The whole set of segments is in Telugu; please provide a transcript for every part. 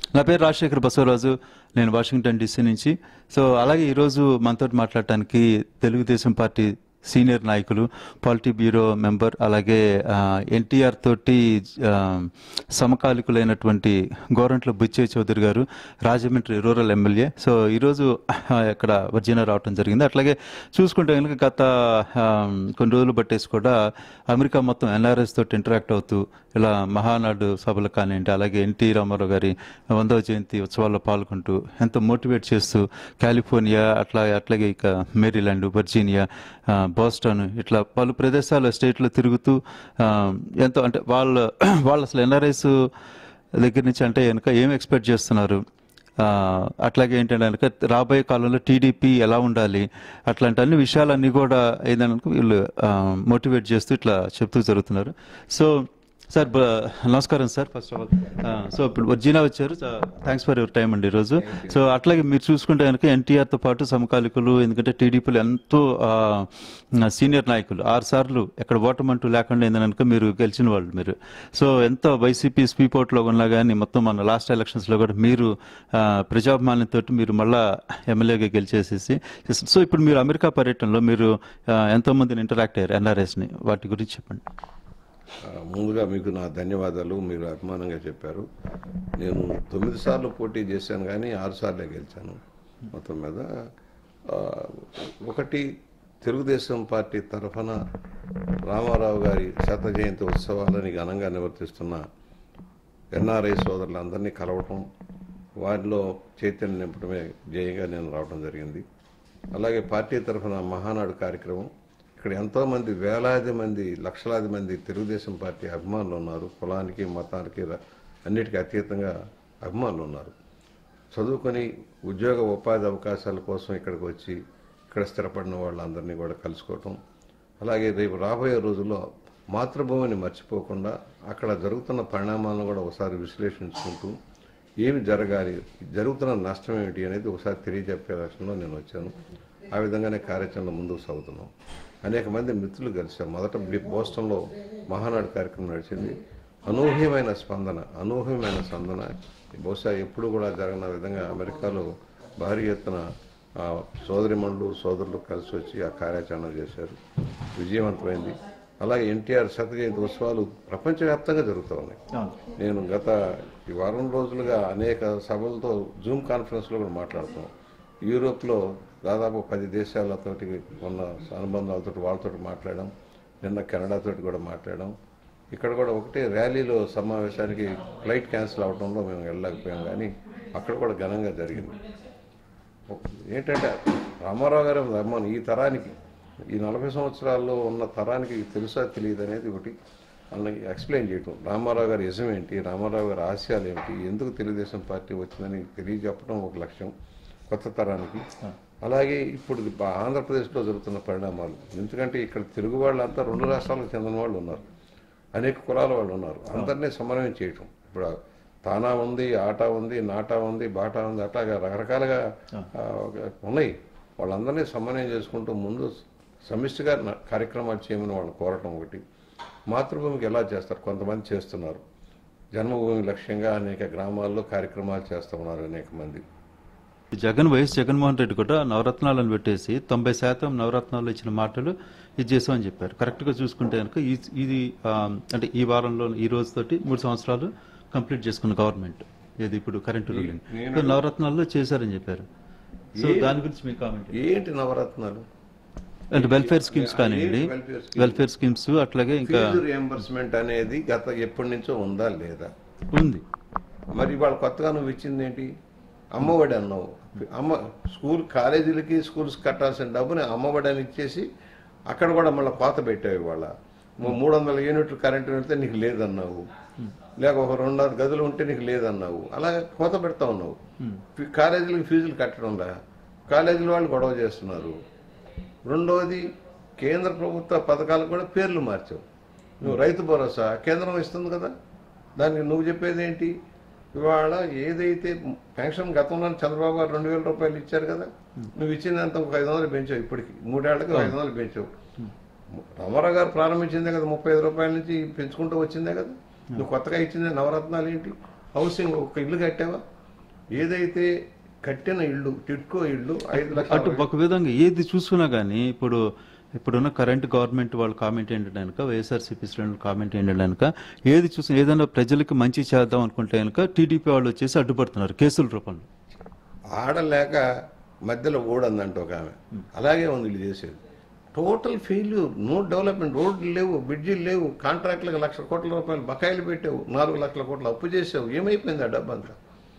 నా పేరు రాజశేఖర్ బసవరాజు నేను వాషింగ్టన్ డీసీ నుంచి సో అలాగే ఈరోజు మనతో మాట్లాడటానికి తెలుగుదేశం పార్టీ సీనియర్ నాయకులు పాలిటీ బ్యూరో మెంబర్ అలాగే ఎన్టీఆర్ తోటి ఆ, సమకాలికులైనటువంటి గోరంట్ల బుచ్చయ్య చౌదరి గారు రాజమండ్రి రూరల్ ఎమ్మెల్యే సో ఈరోజు ఆ, ఇక్కడ వర్జీనా రావటం జరిగింది అట్లాగే చూసుకుంటే కనుక గత ఆ, కొన్ని రోజులు బట్టేసి కూడా అమెరికా మొత్తం ఎన్ఆర్ఎస్ తోటి ఇంటరాక్ట్ అవుతూ ఇలా మహానాడు సభలు కానివ్వండి అలాగే ఎన్టీ రామారావు గారి వందవ జయంతి ఉత్సవాల్లో పాల్గొంటూ ఎంతో మోటివేట్ చేస్తూ కాలిఫోర్నియా అట్లా అట్లాగే ఇక మేరీలాండ్ వర్జీనియా ఆ, బోస్టన్ ఇట్లా పలు ప్రదేశాల స్టేట్లో తిరుగుతూ ఆ, ఎంతో అంటే వాళ్ళ వాళ్ళు అసలు ఎన్ఆర్ఐస్ దగ్గర నుంచి అంటే కనుక ఏం ఎక్స్పెక్ట్ చేస్తున్నారు ఆ, అట్లాగే ఏంటంటే కనుక రాబోయే కాలంలో టీడీపీ ఎలా ఉండాలి అట్లాంటి అన్ని విషయాలన్నీ కూడా ఏంటంటే వీళ్ళు మోటివేట్ చేస్తూ ఇట్లా చెప్తూ జరుగుతున్నారు సో సార్ బ- నమస్కారం sir first of all so ఇప్పుడు వర్జీనా వచ్చారు థ్యాంక్స్ ఫర్ యువర్ టైం అండి ఈరోజు సో అట్లాగే మీరు చూసుకుంటే కనుక ఎన్టీఆర్తో పాటు సమకాలికులు ఎందుకంటే టీడీపీలు ఎంతో సీనియర్ నాయకులు ఆరు సార్లు ఎక్కడ ఓటమంటూ లేకుండా ఏంటంటే మీరు గెలిచిన వాళ్ళు మీరు సో ఎంత వైసీపీ స్పీపోర్ట్లో ఉన్నా కానీ మొత్తం మన లాస్ట్ ఎలక్షన్స్లో కూడా మీరు ఆ, ప్రజాభిమానంతో మీరు మళ్ళా ఎమ్మెల్యేగా గెలిచేసేసి సో ఇప్పుడు మీరు అమెరికా పర్యటనలో మీరు ఆ, ఎంతోమందిని ఇంటరాక్ట్ అయ్యారు ఎన్ఆర్ఎస్ని వాటి గురించి చెప్పండి ఆ, ముందుగా మీకు నా ధన్యవాదాలు మీరు అభిమానంగా చెప్పారు నేను తొమ్మిది సార్లు పోటీ చేశాను కానీ ఆరు సార్లే గెలిచాను మొత్తం మీద ఆ, ఒకటి తెలుగుదేశం పార్టీ తరఫున రామారావు గారి శత జయంతి ఉత్సవాలని ఘనంగా నిర్వర్తిస్తున్న ఎన్ఆర్ఐ సోదరులందరినీ కలవటం వారిలో చైతన్యం నింపడమే జయంగా నేను రావడం జరిగింది అలాగే పార్టీ తరఫున మహానాడు కార్యక్రమం ఇక్కడ ఎంతోమంది వేలాది మంది లక్షలాది మంది తెలుగుదేశం పార్టీ అభిమానులు ఉన్నారు కులానికి మతానికి ర- అన్నిటికీ అతీతంగా అభిమానులు ఉన్నారు చదువుకొని ఉద్యోగ ఉపాధి అవకాశాల కోసం ఇక్కడికి వచ్చి ఇక్కడ స్థిరపడిన వాళ్ళందరినీ కూడా కలుసుకోవటం అలాగే రేపు రాబోయే రోజుల్లో మాతృభూమిని మర్చిపోకుండా అక్కడ జరుగుతున్న పరిణామాలను కూడా ఒకసారి విశ్లేషించుకుంటూ ఏమి జరగాలి జరుగుతున్న నష్టం ఏమిటి అనేది ఒకసారి తెలియజెప్పే లక్ష్యంలో నేను వచ్చాను ఆ విధంగానే కార్యాచరణ ముందుకు సాగుతున్నాం అనేక మంది మిత్రులు కలిసాం మొదట బి- బోస్టన్లో మహానాడు కార్యక్రమం నడిచింది అనూహ్యమైన స్పందన అనూహ్యమైన స్పందన బహుశా ఎప్పుడు కూడా జరగని విధంగా అమెరికాలో భారీ ఎత్తున ఆ, సోదరిమణులు సోదరులు కలిసి వచ్చి ఆ కార్యాచరణ చేశారు విజయవంతమైంది అలాగే ఎన్టీఆర్ శత జయంతి ఉత్సవాలు ప్రపంచవ్యాప్తంగా జరుగుతూ ఉన్నాయి నేను గత ఈ వారం రోజులుగా అనేక సభలతో జూమ్ కాన్ఫరెన్స్లో కూడా మాట్లాడుతున్నాం యూరోప్లో దాదాపు పది దేశాలతోటి ఉన్న అనుబంధాలతో వాళ్ళతో మాట్లాడాం నిన్న కెనడాతో కూడా మాట్లాడాం ఇక్కడ కూడా ఒకటే ర్యాలీలో సమావేశానికి ఫ్లైట్ క్యాన్సిల్ అవడంలో మేము వెళ్ళలేకపోయాం కానీ అక్కడ కూడా ఘనంగా జరిగింది ఏంటంటే రామారావు గారు అభిమానం ఈ తరానికి ఈ నలభై సంవత్సరాల్లో ఉన్న తరానికి తెలుసా తెలియదు అనేది ఒకటి వాళ్ళకి ఎక్స్ప్లెయిన్ చేయటం రామారావు గారి యజం ఏంటి రామారావు గారి ఆశయాలు ఏమిటి ఎందుకు తెలుగుదేశం పార్టీ వచ్చిందని తెలియజెప్పడం ఒక లక్ష్యం కొత్త తరానికి అలాగే ఇప్పుడు బా- ఆంధ్రప్రదేశ్లో జరుగుతున్న పరిణామాలు ఎందుకంటే ఇక్కడ తెలుగు వాళ్ళంతా రెండు రాష్ట్రాలకు చెందిన వాళ్ళు ఉన్నారు అనేక కులాల వాళ్ళు ఉన్నారు అందరినీ సమన్వయం చేయటం ఇప్పుడు తానా ఉంది ఆటా ఉంది నాటా ఉంది బాటా ఉంది అట్లాగా రకరకాలుగా ఆ, ఒక- ఉన్నాయి వాళ్ళందరినీ సమన్వయం చేసుకుంటూ ముందు సమిష్టిగా న- కార్యక్రమాలు చేయమని వాళ్ళు కోరటం ఒకటి మాతృభూమికి ఎలా చేస్తారు కొంతమంది చేస్తున్నారు జన్మభూమి లక్ష్యంగా అనేక గ్రామాల్లో కార్యక్రమాలు చేస్తూ ఉన్నారు అనేక మంది జగన్ వైఎస్ జగన్మోహన్ రెడ్డి కూడా నవరత్నాలను పెట్టేసి తొంభై శాతం నవరత్నాలు ఇచ్చిన మాటలు ఇది చేసామని చెప్పారు కరెక్ట్గా చూసుకుంటే కనుక ఈ- ఇది ఆ, అంటే ఈ వారంలో ఈ రోజుతోటి మూడు సంవత్సరాలు కంప్లీట్ చేసుకున్న గవర్నమెంట్ ఇది ఇప్పుడు కరెంట్ రూలింగ్ సో నవరత్నాల్లో చేశారని చెప్పారు సో దాని గురించి మీ కామెంట్ ఏంటి నవరత్నాలు అంటే వెల్ఫేర్ స్కీమ్స్ కానివ్వండి ఏంటి welfare schemes? వెల్ఫేర్ స్కీమ్స్ అట్లాగే ఇంకా ఫీజు రియంబర్స్మెంట్ అనేది గత ఎప్పటి నుంచో ఉందా లేదా ఉంది మరి ఇవాళ కొత్తగా నువ్వు ఇచ్చింది ఏంటి అమ్మఒడి అన్నావు అమ్మ స్కూల్ కాలేజీలకి స్కూల్స్ కట్టాల్సిన డబ్బుని అమ్మఒడి అని ఇచ్చేసి అక్కడ కూడా మళ్ళీ కోత పెట్టావు ఇవాళ నువ్వు మూడు వందల యూనిట్లు కరెంటు పెడితే నీకు లేదన్నావు లేక ఒక రెండు వందల గదులు ఉంటే నీకు లేదన్నావు అలాగే కోత పెడతా ఉన్నావు ఫీ- కాలేజీలకు ఫీజులు కట్టడంలా కాలేజీల వాళ్ళు గొడవ చేస్తున్నారు రెండవది కేంద్ర ప్రభుత్వ పథకాలకు కూడా పేర్లు మార్చావు నువ్వు రైతు భరోసా కేంద్రం ఇస్తుంది కదా దానికి నువ్వు చెప్పేది ఏంటి ఇవాళ ఏదైతే పెన్షన్ గతంలో చంద్రబాబు గారు రెండు వేల రూపాయలు ఇచ్చారు కదా నువ్వు ఇచ్చినంత ఒక ఐదు వందలు పెంచావు ఇప్పటికి మూడేళ్లకి ఐదు వందలు పెంచావు రామారావు గారు ప్రారంభించిందే కదా ముప్పై ఐదు రూపాయల నుంచి పెంచుకుంటూ వచ్చిందే కదా నువ్వు కొత్తగా ఇచ్చిందే నవరత్నాలు ఏంటి హౌసింగ్ ఒక ఇల్లు కట్టావా ఏదైతే కట్టిన ఇళ్ళు టిట్కో ఇళ్ళు ఐదు అటు లక్షల ఒక విధంగా ఏది చూసుకున్నా కానీ ఇప్పుడు ఇప్పుడున్న కరెంట్ గవర్నమెంట్ వాళ్ళు కామెంట్ ఏంటంటే కనుక వైఎస్ఆర్సీపీ శ్రేణులు కామెంట్ ఏంటంటే కనుక ఏది చూసినా ఏదైనా ప్రజలకు మంచి చేద్దాం అనుకుంటే కనుక టీడీపీ వాళ్ళు వచ్చేసి అడ్డుపడుతున్నారు కేసుల రూపంలో ఆడలేక మధ్యలో ఓడందంట ఒక ఆమె అలాగే ఉంది వీళ్ళు చేసేది టోటల్ ఫెయిల్యూర్ నో డెవలప్మెంట్ రోడ్లు లేవు బ్రిడ్జిలు లేవు కాంట్రాక్టులకు లక్ష కోట్ల రూపాయలు బకాయిలు పెట్టావు నాలుగు లక్షల కోట్లు అప్పు చేసావు ఏమైపోయింది ఆ డబ్బంతా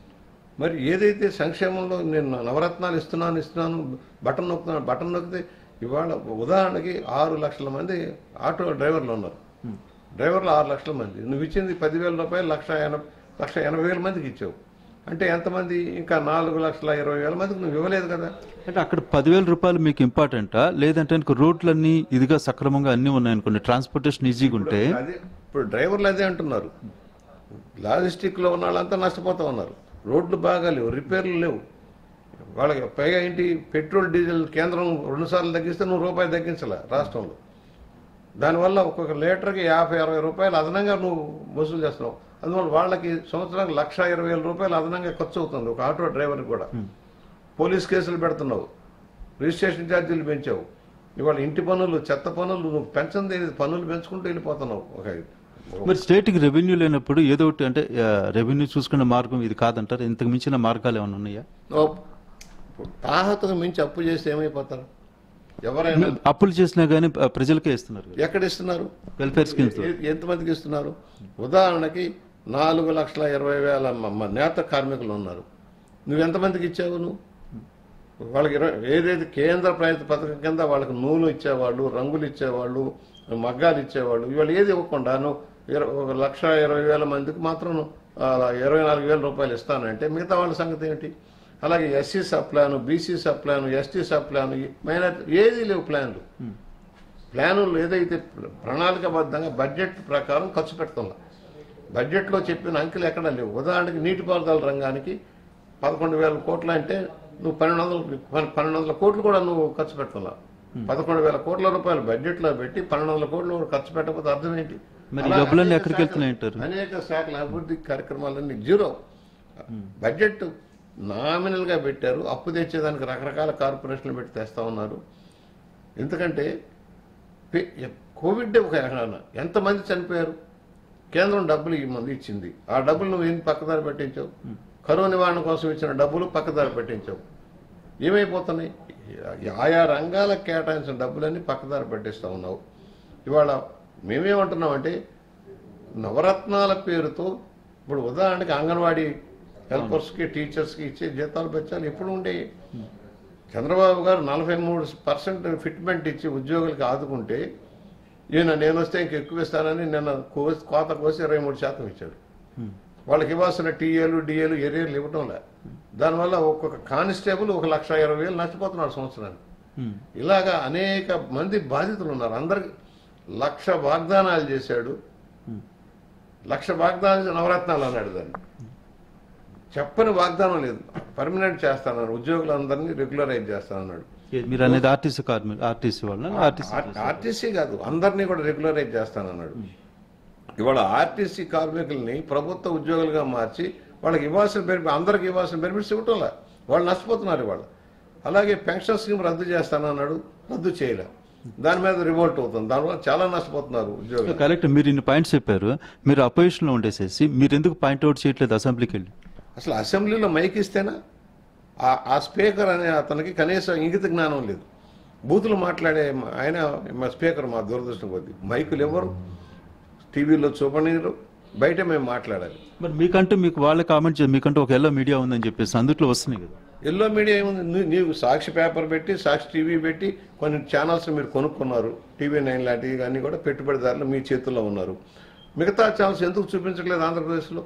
మరి ఏదైతే సంక్షేమంలో నేను నవరత్నాలు ఇస్తున్నాను ఇస్తున్నాను బటన్ నొక్కుతున్నాను బటన్ నొక్కితే ఇవాళ ఉదాహరణకి ఆరు లక్షల మంది ఆటో డ్రైవర్లు ఉన్నారు డ్రైవర్లు ఆరు లక్షల మంది నువ్వు ఇచ్చింది పదివేల రూపాయలు లక్ష ఎనభై లక్ష ఎనభై వేల మందికి ఇచ్చావు అంటే ఎంతమంది ఇంకా నాలుగు లక్షల ఇరవై వేల మందికి నువ్వు ఇవ్వలేదు కదా అంటే అక్కడ పదివేల రూపాయలు మీకు ఇంపార్టెంటా లేదంటే కనుక రోడ్లన్నీ ఇదిగా సక్రమంగా అన్నీ ఉన్నాయనుకోండి ట్రాన్స్పోర్టేషన్ ఈజీగా ఉంటే అదే ఇప్పుడు డ్రైవర్లు అదే అంటున్నారు లాజిస్టిక్లో ఉన్న వాళ్ళంతా నష్టపోతా ఉన్నారు రోడ్లు బాగా లేవు రిపేర్లు లేవు వాళ్ళకి పైగా ఏంటి పెట్రోల్ డీజిల్ కేంద్రం రెండుసార్లు తగ్గిస్తే నువ్వు రూపాయి తగ్గించలే రాష్ట్రంలో దానివల్ల ఒక్కొక్క లీటర్కి యాభై అరవై రూపాయలు అదనంగా నువ్వు వసూలు చేస్తున్నావు అందువల్ల వాళ్ళకి సంవత్సరానికి లక్ష ఇరవై వేల రూపాయలు అదనంగా ఖర్చు అవుతుంది ఒక ఆటో డ్రైవర్కి కూడా పోలీస్ కేసులు పెడుతున్నావు రిజిస్ట్రేషన్ ఛార్జీలు పెంచావు ఇవాళ ఇంటి పనులు చెత్త పనులు నువ్వు పెంచంది ఏది? పన్నులు పెంచుకుంటూ వెళ్ళిపోతున్నావు ఒక మరి స్టేట్కి రెవెన్యూ లేనప్పుడు ఏదో ఒకటి అంటే రెవెన్యూ చూసుకునే మార్గం ఇది కాదంటారు ఇంతకు మించిన మార్గాలు ఏమైనా ఉన్నాయా ఓ, ఇప్పుడు తాహతకు మించి అప్పు చేస్తే ఏమైపోతారు ఎవరైనా అప్పులు చేసినా కానీ ప్రజలకే ఇస్తున్నారు కదా. ఎక్కడ ఇస్తున్నారు వెల్ఫేర్ స్కీమ్స్ ఎ- ఎంతమందికి ఇస్తున్నారు ఉదాహరణకి నాలుగు లక్షల ఇరవై వేల మ- మ- నేత కార్మికులు ఉన్నారు నువ్వు ఎంతమందికి ఇచ్చావు నువ్వు వాళ్ళకి ఇరవై ఏదైతే కేంద్ర ప్రభుత్వ పథకం కింద వాళ్ళకి నూనె ఇచ్చేవాళ్ళు రంగులు ఇచ్చేవాళ్ళు మగ్గాలు ఇచ్చేవాళ్ళు ఇవాళ ఏది ఇవ్వకుండా నువ్వు ఇర- ఒక లక్ష ఇరవై వేల మందికి మాత్రం ఆ, ఇరవై నాలుగు వేల రూపాయలు ఇస్తానంటే మిగతా వాళ్ళ సంగతి ఏంటి అలాగే SC sub plan BC sub plan ST sub plan minority ఏది లేవు ప్లాన్లు ప్లానులు ఏదైతే ప్ర- ప్రణాళికాబద్ధంగా బడ్జెట్ ప్రకారం ఖర్చు పెడుతున్నా బడ్జెట్లో చెప్పిన అంకెలు ఎక్కడా లేవు ఉదాహరణకి నీటిపారుదల రంగానికి పదకొండు వేల కోట్లు అంటే నువ్వు పన్నెండు వందల పన్నె- పన్నెండు వందల కోట్లు కూడా నువ్వు ఖర్చు పెడుతున్నావు పదకొండు వేల కోట్ల రూపాయలు బడ్జెట్లో పెట్టి పన్నెండు వందల కోట్లు కూడా ఖర్చు పెట్టకపోతే అర్థం ఏంటి మరి అలా డబ్బులన్నీ అనేక ఎక్కడికి శాఖలు- వెళ్తున్నాయి అంటారు? అనేక శాఖల అభివృద్ధి కార్యక్రమాలన్నీ జీరో బడ్జెట్ నామినల్ గా పెట్టారు అప్పు తెచ్చేదానికి రకరకాల కార్పొరేషన్లు పెట్టి తెస్తా ఉన్నారు ఎందుకంటే పే- కోవిడ్ ఒక ఎకరాన ఎంతమంది చనిపోయారు కేంద్రం డబ్బులు ఈ మంది ఇచ్చింది ఆ డబ్బులు నువ్వు ఏం పక్కదారి పెట్టించావు కరోనా నివారణ కోసం ఇచ్చిన డబ్బులు పక్కదారి పెట్టించావు ఏమైపోతున్నాయి ఆయా రంగాలకు కేటాయించిన డబ్బులన్నీ పక్కదారి పెట్టిస్తా ఉన్నావు ఇవాళ మేమేమంటున్నామంటే నవరత్నాల పేరుతో ఇప్పుడు ఉదాహరణకి అంగన్వాడీ హెల్పర్స్కి టీచర్స్కి ఇచ్చే జీతాలు పెంచాలి ఎప్పుడు ఉండే చంద్రబాబు గారు నలభై మూడు పర్సెంట్ ఫిట్మెంట్ ఇచ్చి ఉద్యోగులకు ఆదుకుంటే ఈయన నేను వస్తే ఇంక ఎక్కువ ఇస్తానని నిన్న కోసి కోత కోసి ఇరవై మూడు శాతం ఇచ్చాడు వాళ్ళకి ఇవ్వాల్సిన టీఏలు డిఏలు ఏరియాలు ఇవ్వటం లే దానివల్ల ఒక్కొక్క కానిస్టేబుల్ ఒక లక్ష ఇరవై వేలు నష్టపోతున్నాడు సంవత్సరానికి ఉమ్. ఇలాగా అనేక మంది బాధితులు ఉన్నారు అందరికి లక్ష వాగ్దానాలు చేశాడు లక్ష వాగ్దానాలు చేసి నవరత్నాలు అన్నాడు దాన్ని చెప్పని వాగ్దానం లేదు పర్మనెంట్ చేస్తానన్నాడు ఉద్యోగులందరినీ రెగ్యులరైజ్ చేస్తానన్నాడు ఏ- మీరు అనేది ఆర్టీసీ కార్మికులు ఆర్టీసీ వాళ్ళ ఆర్టీసీ ఆర్- ఆర్టీసీ కాదు అందరినీ కూడా రెగ్యులరైజ్ చేస్తానన్నాడు ఇవాళ ఆర్టీసీ కార్మికుల్ని ప్రభుత్వ ఉద్యోగులుగా మార్చి వాళ్ళకి ఇవ్వాల్సిన బెనిఫిట్ అందరికి ఇవ్వాల్సిన బెనిఫిట్స్ ఇవ్వటంలా వాళ్ళు నష్టపోతున్నారు ఇవాళ అలాగే పెన్షన్ స్కీమ్ రద్దు చేస్తానన్నాడు రద్దు చేయలే దాని మీద రివోల్ట్ అవుతుంది దానివల్ల చాలా నష్టపోతున్నారు ఉద్యోగులు కరెక్ట్ మీరు ఇన్ని పాయింట్స్ చెప్పారు మీరు అపోజిషన్ లో ఉండేసేసి మీరు ఎందుకు పాయింట్ అవుట్ చేయట్లేదు అసెంబ్లీకి వెళ్ళి అసలు అసెంబ్లీలో మైక్ ఇస్తేనా ఆ- ఆ స్పీకర్ అనే అతనికి కనీసం ఇంగిత జ్ఞానం లేదు బూతులు మాట్లాడే మా- ఆయన మా స్పీకర్ మా దురదృష్టం కొద్ది మైకులు ఎవరు టీవీలో చూపనీరు బయట మేము మాట్లాడాలి మరి మీకంటూ మీకు వాళ్ళే కామెంట్ చేసి మీకంటూ ఒక ఎల్లో మీడియా ఉందని చెప్పేసి అందుట్లో వస్తున్నాయి కదా ఎల్లో మీడియా ఏముంది నీ- నీవు సాక్షి పేపర్ పెట్టి సాక్షి టీవీ పెట్టి కొన్ని ఛానల్స్ మీరు కొనుక్కున్నారు టీవీ నైన్ లాంటివి అన్నీ కూడా పెట్టుబడిదారులు మీ చేతుల్లో ఉన్నారు మిగతా ఛానల్స్ ఎందుకు చూపించట్లేదు ఆంధ్రప్రదేశ్లో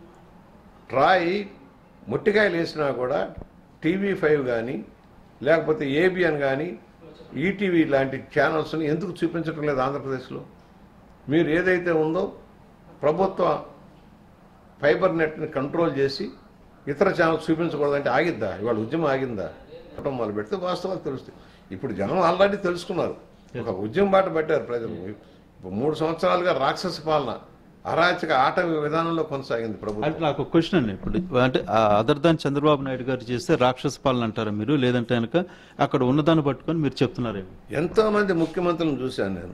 ట్రాయ్ ముట్టికాయలు వేసినా కూడా టీవీ ఫైవ్ కానీ లేకపోతే ఏబిఎన్ కానీ ఈటీవీ లాంటి ఛానల్స్ని ఎందుకు చూపించడం లేదు ఆంధ్రప్రదేశ్లో మీరు ఏదైతే ఉందో ప్రభుత్వ ఫైబర్ నెట్ని కంట్రోల్ చేసి ఇతర ఛానల్స్ చూపించకూడదంటే ఆగిద్దా ఇవాళ ఉద్యమం ఆగిందా చెప్పడం మొదలు పెడితే వాస్తవాలు తెలుస్తాయి ఇప్పుడు జనం ఆల్రెడీ తెలుసుకున్నారు ఒక ఉద్యమం బాట పెట్టారు ప్రజలు ఇప్పుడు మూడు సంవత్సరాలుగా రాక్షస పాలన అరాచక ఆట విధానంలో కొనసాగింది ప్రభుత్వం అంటే నాకు ఒక క్వశ్చన్ అండి ఇప్పుడు అంటే అదర్ దాన్ చంద్రబాబు నాయుడు గారు చేస్తే రాక్షస పాలన అంటారా మీరు లేదంటే కనుక అక్కడ ఉన్నదాన్ని పట్టుకొని మీరు చెప్తున్నారేమో ఎంతో మంది ముఖ్యమంత్రులను చూశాను నేను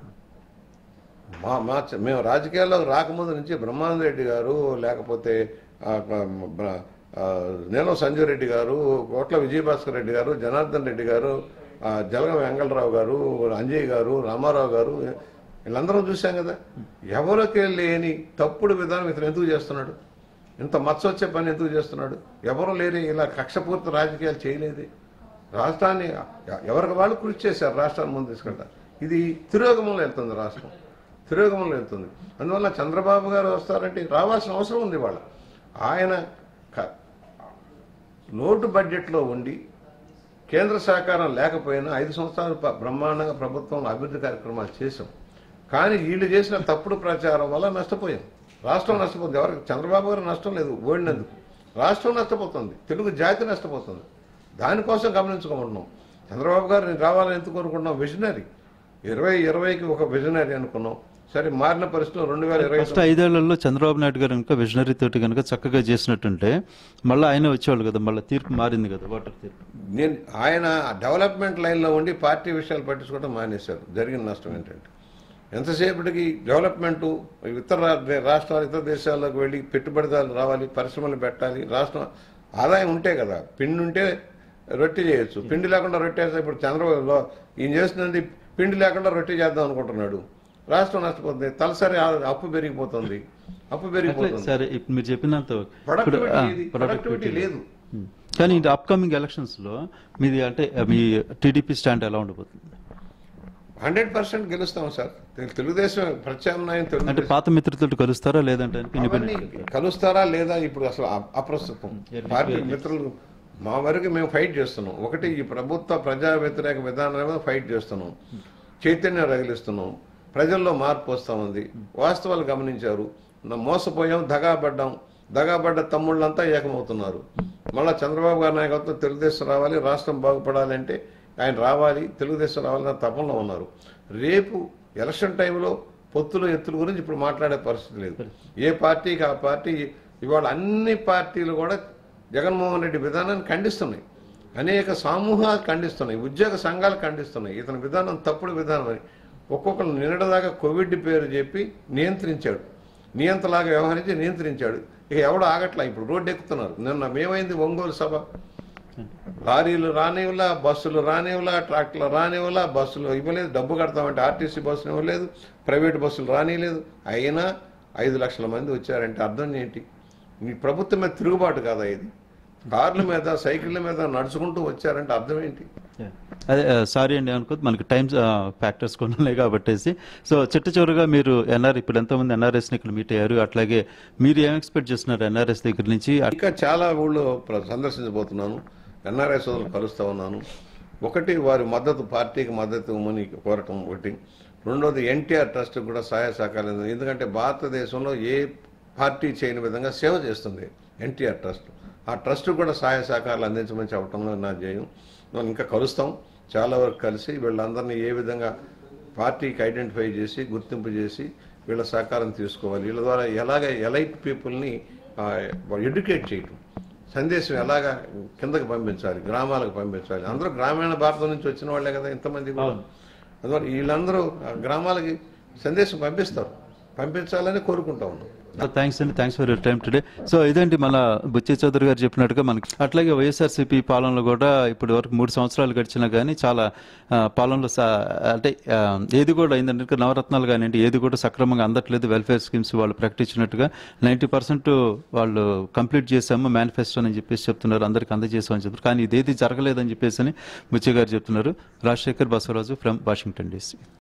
మా మా చ- మేము రాజకీయాల్లోకి రాకముందు నుంచి బ్రహ్మానంద రెడ్డి గారు లేకపోతే ఆ, బ- ఆ, నీలం సంజయ్ రెడ్డి గారు కోట్ల విజయభాస్కర్ రెడ్డి గారు జనార్దన్ రెడ్డి గారు ఆ, జలగం వెంగళరావు గారు అంజయ్ గారు రామారావు గారు వీళ్ళందరం చూశాం కదా ఎవరికి లేని తప్పుడు విధానం ఇతను ఎందుకు చేస్తున్నాడు ఇంత మచ్చ వచ్చే పని ఎందుకు చేస్తున్నాడు ఎవరు లేని ఇలా కక్షపూర్తి రాజకీయాలు చేయలేదు రాష్ట్రాన్ని ఎవరికి వాళ్ళు కృషి చేశారు రాష్ట్రాన్ని ముందు తీసుకెళ్తారు ఇది తిరోగమంలో వెళ్తుంది రాష్ట్రం తిరోగమంలో వెళ్తుంది అందువల్ల చంద్రబాబు గారు వస్తారంటే రావాల్సిన అవసరం ఉంది వాళ్ళ ఆయన క- లోటు బడ్జెట్లో ఉండి కేంద్ర సహకారం లేకపోయినా ఐదు సంవత్సరాలు ప- బ్రహ్మాండంగా ప్రభుత్వం అభివృద్ధి కార్యక్రమాలు చేశాం కానీ వీళ్ళు చేసిన తప్పుడు ప్రచారం వల్ల నష్టపోయాం రాష్ట్రం నష్టపోతుంది ఎవరికి చంద్రబాబు గారు నష్టం లేదు ఓడినందుకు రాష్ట్రం నష్టపోతుంది తెలుగు జాతి నష్టపోతుంది దానికోసం గమనించుకోమంటున్నాం చంద్రబాబు గారు నేను రావాలని ఎందుకు కోరుకుంటున్నాం విజనరీ ఇరవై ఇరవైకి ఒక విజనరీ అనుకున్నాం సరే మారిన పరిస్థితుల్లో రెండు వేల ఇరవై ఫస్ట్ ఐదేళ్లలో చంద్రబాబు నాయుడు గారు కనుక విజనరీ తోటి కనుక చక్కగా చేసినట్టుంటే మళ్ళీ ఆయన వచ్చేవాళ్ళు కదా మళ్ళీ తీర్పు మారింది కదా వాటర్ తీర్పు నేను ఆయన డెవలప్మెంట్ లైన్లో ఉండి పార్టీ విషయాలు పట్టించుకోవడం మానేశారు జరిగిన నష్టం ఏంటంటే ఎంతసేపటికి డెవలప్మెంటు ఇతర రా- రాష్ట్రాలు ఇతర దేశాల్లోకి వెళ్ళి పెట్టుబడిదారులు రావాలి పరిశ్రమలు పెట్టాలి రాష్ట్రం ఆదాయం ఉంటే కదా పిండి ఉంటే రొట్టె చేయొచ్చు పిండి లేకుండా రొట్టె చేస్తే ఇప్పుడు చంద్రబాబు ఈయన చేస్తున్నది పిండి లేకుండా రొట్టె చేద్దాం అనుకుంటున్నాడు రాష్ట్రం నష్టపోతుంది తలసరి ఆ- అప్పు పెరిగిపోతుంది అప్పు అట్లే పెరిగిపోతుంది సరే ఇప్పుడు మీరు చెప్పినంత ఇప్పుడు, ప్రొడక్టివిటీ ఆ, ఏది? productivity ప్రొడక్టివిటీ లేదు ఉమ్. కానీ ఇది అప్కమింగ్ ఎలక్షన్స్ లో మీది అంటే ఆ, మీ టీడీపీ స్టాండ్ ఎలా ఉండబోతుంది హండ్రెడ్ పర్సెంట్ గెలుస్తాం సార్ తెలు- తెలుగుదేశం ప్రత్యామ్నాయం తెలుగు అంటే పాత మిత్రులతో కలుస్తారా లేదంటే అవన్నీ ఇండిపెండెంట్ కలుస్తారా లేదా ఇప్పుడు అసలు అ- అప్రస్తుతం పార్టీ మిత్రులు మా వరకు మేము ఫైట్ చేస్తున్నాం ఒకటి ఈ ప్రభుత్వ ప్రజా వ్యతిరేక విధానాల మీద ఫైట్ చేస్తున్నాం చైతన్యం రగిలిస్తున్నాం ప్రజల్లో మార్పు వస్తూ ఉంది వాస్తవాలు గమనించారు నా మోసపోయాం దగాపడ్డాం దగాపడ్డ తమ్ముళ్ళంతా ఏకమవుతున్నారు మళ్ళా చంద్రబాబు గారి నాయకత్వం తెలుగుదేశం రావాలి రాష్ట్రం బాగుపడాలి అంటే ఆయన రావాలి తెలుగుదేశం రావాలన్న తపంలో ఉన్నారు రేపు ఎలక్షన్ టైంలో పొత్తులు ఎత్తుల గురించి ఇప్పుడు మాట్లాడే పరిస్థితి లేదు ఏ పార్టీకి ఆ పార్టీ ఇవాళ అన్ని పార్టీలు కూడా జగన్మోహన్ రెడ్డి విధానాన్ని ఖండిస్తున్నాయి అనేక సమూహాలు ఖండిస్తున్నాయి ఉద్యోగ సంఘాలు ఖండిస్తున్నాయి ఇతని విధానం తప్పుడు విధానం అని ఒక్కొక్కరు నిన్నటిదాకా కోవిడ్ పేరు చెప్పి నియంత్రించాడు నియంతలాగా వ్యవహరించి నియంత్రించాడు ఇక ఎవడు ఆగట్లా ఇప్పుడు రోడ్డు ఎక్కుతున్నారు నిన్న మేమైంది ఒంగోలు సభ లారీలు రానివ్వలా బస్సులు రానివ్వలా ట్రాక్టర్లు రానివ్వలా బస్సులు ఇవ్వలేదు డబ్బు కడతామంటే ఆర్టీసీ బస్సులు ఇవ్వలేదు ప్రైవేట్ బస్సులు రానిలేదు అయినా ఐదు లక్షల మంది వచ్చారంటే అర్థం ఏంటి మీ ప్రభుత్వం మీద తిరుగుబాటు కాదా ఇది కార్ల మీద సైకిళ్ళ మీద నడుచుకుంటూ వచ్చారంటే అర్థం ఏంటి అదే సారీ అండి అనుకోద్దు మనకి టైం ఫ్యాక్టర్స్ కొన్ని ఉన్నాయి కాబట్టేసి సో చిట్ట చివరిగా మీరు ఎన్ఆర్ ఇప్పుడు ఎంతోమంది ఎన్ఆర్ఎస్ని ఇక్కడ మీట్ అయ్యారు అట్లాగే మీరు ఏం ఎక్స్పెక్ట్ చేస్తున్నారు ఎన్ఆర్ఎస్ దగ్గర నుంచి ఇంకా చాలా ఊళ్ళో ప్ర- సందర్శించబోతున్నాను ఎన్ఆర్ఐ సోదరులు కలుస్తూ ఉన్నాను ఒకటి వారి మద్దతు పార్టీకి మద్దతు ఇవ్వమని కోరటం ఒకటి రెండోది ఎన్టీఆర్ ట్రస్ట్ కూడా సహాయ సహకారం అందింది. ఎందుకంటే భారతదేశంలో ఏ పార్టీ చేయని విధంగా సేవ చేస్తుంది ఎన్టీఆర్ ట్రస్ట్ ఆ ట్రస్ట్ కూడా సహాయ సహకారాలు అందించమని చెప్పడంలో నా ధ్యేయం మనం ఇంకా కలుస్తాం చాలా వరకు కలిసి వీళ్ళందరినీ ఏ విధంగా పార్టీకి ఐడెంటిఫై చేసి గుర్తింపు చేసి వీళ్ళ సహకారం తీసుకోవాలి వీళ్ళ ద్వారా ఎలాగ ఎలైట్ పీపుల్ని ఎడ్యుకేట్ చేయటం సందేశం ఎలాగా కిందకి పంపించాలి గ్రామాలకు పంపించాలి అందరూ గ్రామీణ భారతం నుంచి వచ్చిన వాళ్ళే కదా ఇంతమంది కూడా అందువల్ల వీళ్ళందరూ ఆ గ్రామాలకి సందేశం పంపిస్తారు పంపించాలని కోరుకుంటా ఉన్నాం థ్యాంక్స్ అండి thanks for your time today so ఇదేంటి మన బుచ్చి చౌదరి గారు చెప్పినట్టుగా మనకి అట్లాగే వైఎస్ఆర్సీపీ పాలనలో కూడా ఇప్పుడు వరకు మూడు సంవత్సరాలు గడిచినా కానీ చాలా ఆ, పాలనలో సా- అంటే ఆ, ఏది కూడా అయిందంటే నవరత్నాలు కానివ్వండి ఏది కూడా సక్రమంగా అందట్లేదు వెల్ఫేర్ స్కీమ్స్ వాళ్ళు ప్రకటించినట్టుగా నైంటీ పర్సెంట్ వాళ్ళు కంప్లీట్ చేసాము మేనిఫెస్టో అని చెప్పేసి చెప్తున్నారు అందరికి అందజేసామని చెప్తున్నారు కానీ ఇదేది జరగలేదని చెప్పేసి అని బుచ్చి గారు చెప్తున్నారు Rajasekhar Basavaraju from Washington DC